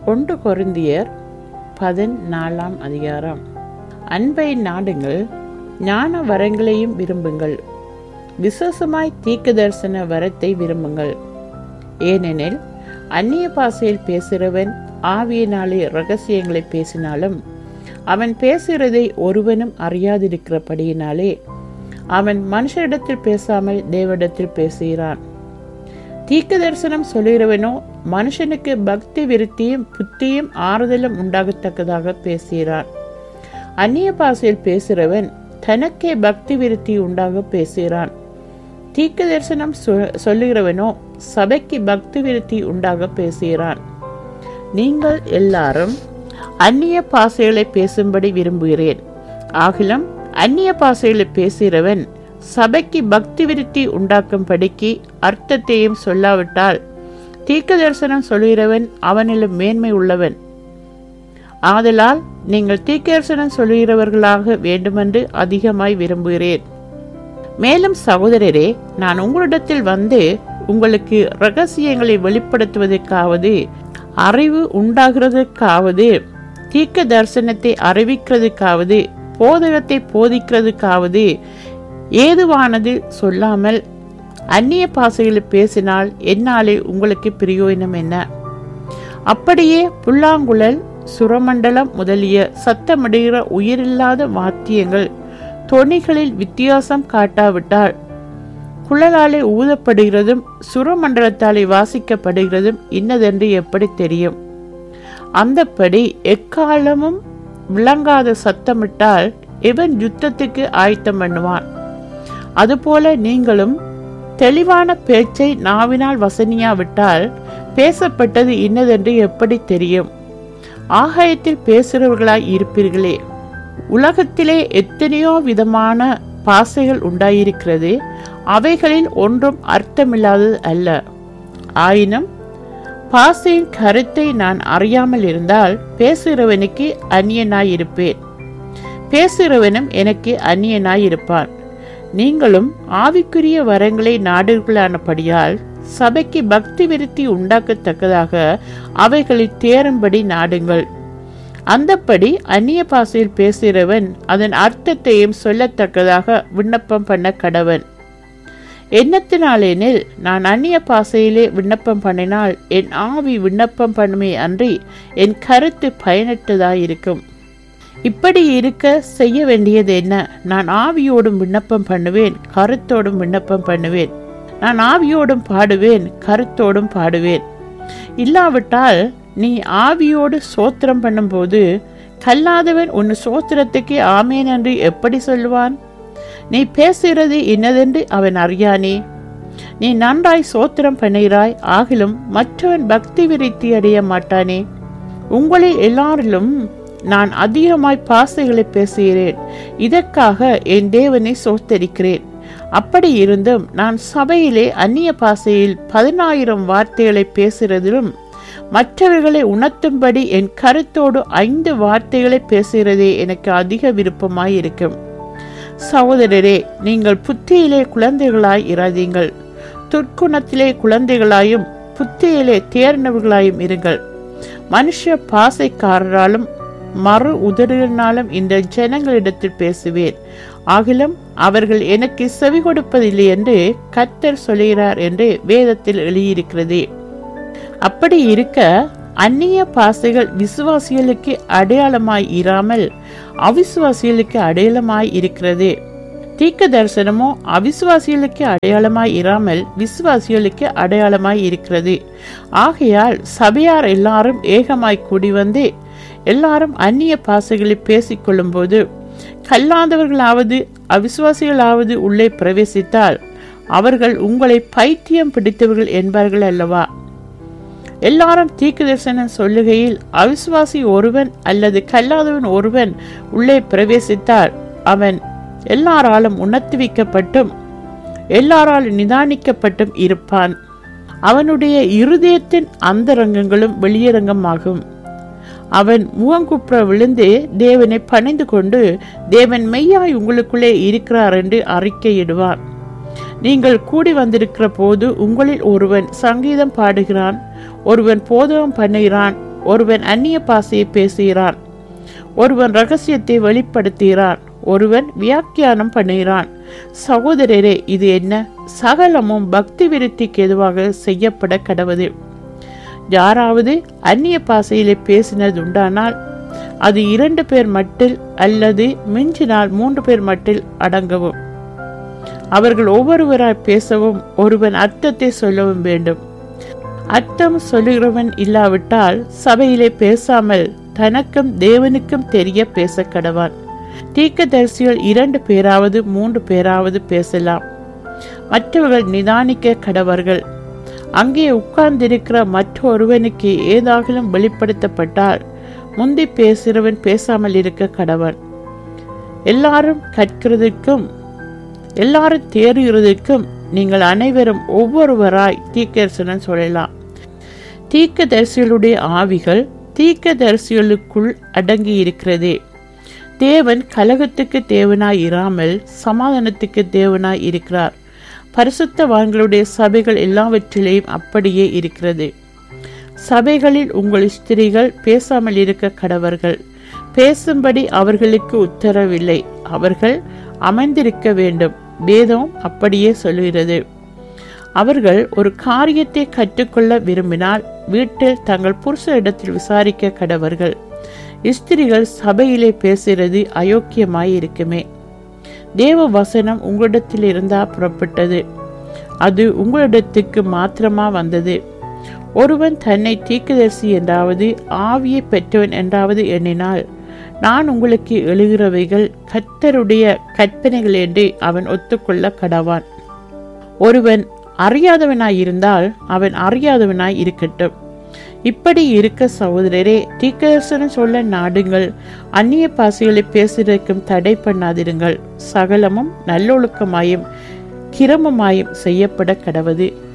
ஒன்று கொரிந்தியர் பதினாலாம் அதிகாரம் அன்பை நாடுங்கள் ஞான வரங்களையும் விரும்புங்கள் விசேஷமாய் தீர்க்க தரிசன வரத்தை விரும்புங்கள் ஏனெனில் அந்நிய பாஷையில் பேசுகிறவன் ஆவியினாலே ரகசியங்களை பேசினாலும் அவன் பேசுகிறதை ஒருவனும் அறியாதிருக்கிறபடியினாலே அவன் மனுஷரிடத்தில் பேசாமல் தேவனிடத்தில் பேசுகிறான் தீர்க்க தரிசனம் சொல்லுகிறவனோ மனுஷனுக்கு பக்தி விருத்தியும் புத்தியும் ஆறுதலும் உண்டாகத்தக்கதாக பேசுகிறான் அந்நிய பாஷையில் பேசுகிறவன் தனக்கே பக்தி விருத்தி உண்டாக பேசுகிறான் தீர்க்க தரிசனம் சொ- சொல்லுகிறவனோ சபைக்கு பக்தி விருத்தி உண்டாக பேசுகிறான் நீங்கள் எல்லாரும் அந்நிய பாஷைகளை பேசும்படி விரும்புகிறேன் ஆகிலும் அந்நிய பாஷைகளை பேசுகிறவன் சபைக்கு பக்தி விருத்தி உண்டாக்கும்படிக்கு அர்த்தத்தையும் சொல்லாவிட்டால் தீர்க்க தரிசனம் சொல்லுகிறவன் அவனிலும் மேன்மை உள்ளவன் ஆதலால் நீங்கள் தீர்க்கதரிசனம் சொல்லுகிறவர்களாக வேண்டுமென்று அதிகமாய் விரும்புகிறேன் மேலும் சகோதரரே நான் உங்களிடத்தில் வந்து உங்களுக்கு ரகசியங்களை வெளிப்படுத்துவதற்காவது அறிவு உண்டாகிறதுக்காவது தீர்க்க தரிசனத்தை அறிவிக்கிறதுக்காவது போதகத்தை போதிக்கிறதுக்காவது ஏதுவானது சொல்லாமல் அந்நிய பாஷைகளில் பேசினால் என்னாலே உங்களுக்கு பிரயோஜனம் என்ன அப்படியே புல்லாங்குழல் சுரமண்டலம் முதலிய சத்தமிடுகிற உயிரில்லாத வாத்தியங்கள் தொனிகளில் வித்தியாசம் காட்டாவிட்டால் குழலாலே ஊதப்படுகிறதும் சுரமண்டலத்தாலே வாசிக்கப்படுகிறதும் இன்னதென்று எப்படி தெரியும் அந்தப்படி எக்காலமும் விளங்காத சத்தமிட்டால் எவன் யுத்தத்துக்கு ஆயத்தம் பண்ணுவான் அதுபோல நீங்களும் தெளிவான பேச்சை நாவினால் வசனியாவிட்டால் பேசப்பட்டது இன்னதென்று எப்படி தெரியும் ஆகாயத்தில் பேசுகிறவர்களாய் இருப்பீர்களே உலகத்திலே எத்தனையோ விதமான பாசைகள் உண்டாயிருக்கிறது அவைகளில் ஒன்றும் அர்த்தமில்லாதது அல்ல ஆயினும் பாசையின் கருத்தை நான் அறியாமல் இருந்தால் பேசுகிறவனுக்கு அந்நியனாய் இருப்பேன் பேசுகிறவனும் எனக்கு அந்நியனாய் இருப்பான் நீங்களும் ஆவிக்குரிய வரங்களை நாடுகளானபடியால் சபைக்கு பக்தி விருத்தி உண்டாக்கத்தக்கதாக அவைகளில் தேரும்படி நாடுங்கள் அந்தப்படி அந்நிய பாஷையில் பேசுகிறவன் அதன் அர்த்தத்தையும் சொல்லத்தக்கதாக விண்ணப்பம் பண்ண கடவன் எண்ணத்தினாலேனில் நான் அந்நிய பாஷையிலே விண்ணப்பம் பண்ணினால் என் ஆவி விண்ணப்பம் பண்ணுமே அன்றி என் கருத்து பயனற்றதாயிருக்கும் இப்படி இருக்க செய்ய வேண்டியது என்ன நான் ஆவியோடும் விண்ணப்பம் பண்ணுவேன் கருத்தோடும் விண்ணப்பம் பண்ணுவேன் நான் ஆவியோடும் பாடுவேன் கருத்தோடும் பாடுவேன் இல்லாவிட்டால் நீ ஆவியோடு சோத்திரம் பண்ணும்போது கல்லாதவன் உன் சோத்திரத்துக்கு ஆமேன் என்று எப்படி சொல்லுவான் நீ பேசுகிறது இன்னதென்று அவன் அறியானே நீ நன்றாய் சோத்திரம் பண்ணுகிறாய் ஆகிலும் மற்றவன் பக்தி விருத்தி அடைய மாட்டானே உங்களில் எல்லாரிலும் நான் அதிகமாய் பாசைகளை பேசுகிறேன் இதற்காக என் தேவனை சோத்தரிக்கிறேன் அப்படி இருந்தும் நான் சபையிலே அந்நிய பாசையில் பதினாயிரம் வார்த்தைகளை பேசுகிறதிலும் மற்றவர்களை உணர்த்தும்படி என் கருத்தோடு ஐந்து வார்த்தைகளை பேசுகிறதே எனக்கு அதிக விருப்பமாய் இருக்கும் சகோதரரே நீங்கள் புத்தியிலே குழந்தைகளாய் இராதீங்கள் துர்க்குணத்திலே குழந்தைகளாயும் புத்தியிலே தேர்ந்தவர்களாயும் இருங்கள் மனுஷ பாசைக்காரராலும் மறு உதடுகளினாலும் இந்த ஜனங்களிடத்தில் பேசுவேன் ஆகிலும் அவர்கள் எனக்கு செவி கொடுப்பதில்லை என்று கர்த்தர் சொல்கிறார் என்று வேதத்தில் எழுதியிருக்கிறது அப்படி இருக்க அந்நிய பாசைகள் விசுவாசிகளுக்கு அடையாளமாய் இராமல் அவிசுவாசிகளுக்கு அடையாளமாய் இருக்கிறது தீர்க்க தரிசனமோ அவிசுவாசிகளுக்கு அடையாளமாய் இராமல் விசுவாசிகளுக்கு அடையாளமாய் இருக்கிறது ஆகையால் சபையார் எல்லாரும் ஏகமாய் கூடி வந்து எல்லாரும் அந்நிய பாசைகளை பேசிக்கொள்ளும்போது கல்லாதவர்களாவது அவிசுவாசிகளாவது உள்ளே பிரவேசித்தால் அவர்கள் உங்களை பைத்தியம் பிடித்தவர்கள் என்பார்கள் அல்லவா எல்லாரும் தீர்க்க தரிசனம் சொல்லுகையில் அவிசுவாசி ஒருவன் அல்லது கல்லாதவன் ஒருவன் உள்ளே பிரவேசித்தால் அவன் எல்லாராலும் உணர்த்துவிக்கப்பட்டும் எல்லாராலும் நிதானிக்கப்பட்டும் இருப்பான் அவனுடைய இருதயத்தின் அந்தரங்கங்களும் வெளியரங்கமாகும் அவன் முகங்குப்புற விழுந்து தேவனை பணிந்து கொண்டு தேவன் மெய்யாய் உங்களுக்குள்ளே இருக்கிறார் என்று அறிக்கையிடுவான் நீங்கள் கூடி வந்திருக்கிற போது உங்களில் ஒருவன் சங்கீதம் பாடுகிறான் ஒருவன் போதகம் பண்ணுகிறான் ஒருவன் அந்நிய பாசையை பேசுகிறான் ஒருவன் ரகசியத்தை வெளிப்படுத்துகிறான் ஒருவன் வியாக்கியானம் பண்ணுகிறான் சகோதரரே இது என்ன சகலமும் பக்தி விருத்திக்கு எதுவாக செய்யப்பட கடவுது யாராவது அந்நிய பாசையிலே பேசினது உண்டானால் அது இரண்டு பேர் மட்டில் அல்லது மிஞ்சினால் மூன்று பேர் மட்டில் அடங்கவும் அவர்கள் ஒவ்வொருவராய் பேசவும் ஒருவன் அர்த்தத்தை சொல்லவும் வேண்டும் அர்த்தம் சொல்லுகிறவன் இல்லாவிட்டால் சபையிலே பேசாமல் தனக்கும் தேவனுக்கும் தெரிய பேச கடவான் தீர்க்கதரிசிகள் இரண்டு பேராவது மூன்று பேராவது பேசலாம் மற்றவர்கள் நிதானிக்க கடவர்கள் அங்கே உட்கார்ந்திருக்கிற மற்றொருவனுக்கு ஏதாகிலும் வெளிப்படுத்தப்பட்டால் முந்தி பேசுகிறவன் பேசாமல் இருக்க கடவன் எல்லாரும் கற்கிறதுக்கும் எல்லாரும் தேறுகிறதுக்கும் நீங்கள் அனைவரும் ஒவ்வொருவராய் தீர்க்கதரிசனம் சொல்லலாம் தீர்க்கதரிசிகளுடைய ஆவிகள் தீர்க்கதரிசிகளுக்குள் அடங்கி இருக்கிறதே தேவன் கலகத்துக்கு தேவனாய் இராமல் சமாதானத்துக்கு தேவனாய் இருக்கிறார் பரிசுத்தவான்களுடைய சபைகள் எல்லாவற்றிலேயும் அப்படியே இருக்கிறது சபைகளில் உங்கள் ஸ்திரீகள் பேசாமல் இருக்க கடவர்கள் பேசும்படி அவர்களுக்கு உத்தரவில்லை அவர்கள் அமைந்திருக்க வேண்டும் வேதம் அப்படியே சொல்லுகிறது அவர்கள் ஒரு காரியத்தை கற்றுக்கொள்ள விரும்பினால் வீட்டில் தங்கள் புருஷ இடத்தில் விசாரிக்க கடவர்கள் ஸ்திரிகள் சபையிலே பேசுகிறது அயோக்கியமாய் இருக்குமே தேவ வசனம் உங்களிடத்தில் இருந்தா புறப்பட்டது அது உங்களிடத்துக்கு மாத்திரமா வந்தது ஒருவன் தன்னை தீர்க்கதரிசி என்றாவது ஆவியை பெற்றவன் என்றாவது எண்ணினால் நான் உங்களுக்கு எழுகிறவைகள் கத்தருடைய கற்பனைகள் என்று அவன் ஒத்துக்கொள்ள கடவான் ஒருவன் அறியாதவனாய் இருந்தால் அவன் அறியாதவனாய் இருக்கட்டும் இப்படி இருக்க சகோதரரே தீர்க்கதரிசனம் சொல்ல நாடுங்கள் அந்நிய பாசைகளை பேசுவதற்கும் தடை பண்ணாதிருங்கள் சகலமும் நல்லொழுக்கமாயும் கிரமமாயும் செய்யப்பட கடவது